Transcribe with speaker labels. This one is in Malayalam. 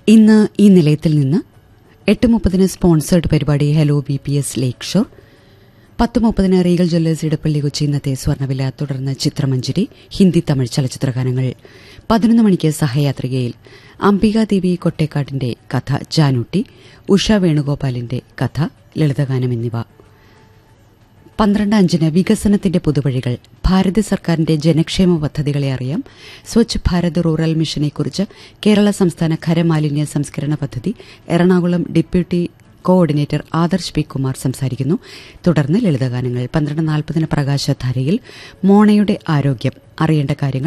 Speaker 1: ഇന്ന് ഈ നിലയത്തിൽ നിന്ന് എട്ട് മുപ്പതിന് സ്പോൺസേഡ് പരിപാടി ഹലോ ബി പി എസ് ലേക്ക് ഷോർ പത്ത് മുപ്പതിന് റീഗൽ ജ്വല്ലേഴ്സ് ഇടപ്പള്ളി കൊച്ചി ഇന്നത്തെ സ്വർണ്ണവില തുടർന്ന് ചിത്രമഞ്ജരി ഹിന്ദി തമിഴ് ചലച്ചിത്രഗാനങ്ങൾ പതിനൊന്ന് മണിക്ക് സഹയാത്രികയിൽ അംബികാദേവി കൊട്ടേക്കാടിന്റെ കഥ ജാനൂട്ടി ഉഷ വേണുഗോപാലിന്റെ കഥ ലളിതഗാനം എന്നിവ പന്ത്രണ്ട് അഞ്ചിന് വികസനത്തിന്റെ പുതുവഴികൾ ഭാരത സർക്കാരിന്റെ ജനക്ഷേമ പദ്ധതികളെ അറിയാം സ്വച്ഛ് ഭാരത് റൂറൽ മിഷനെക്കുറിച്ച് കേരള സംസ്ഥാന ഖരമാലിന്യ സംസ്കരണ പദ്ധതി Ernakulam deputy coordinator Adarsh P Kumar സംസാരിക്കുന്നു തുടർന്ന് ലളിതഗാനങ്ങൾ പന്ത്രണ്ട് നാൽപ്പതിന് പ്രകാശധാരയിൽ മോണയുടെ ആരോഗ്യം അറിയേണ്ട കാര്യങ്ങൾ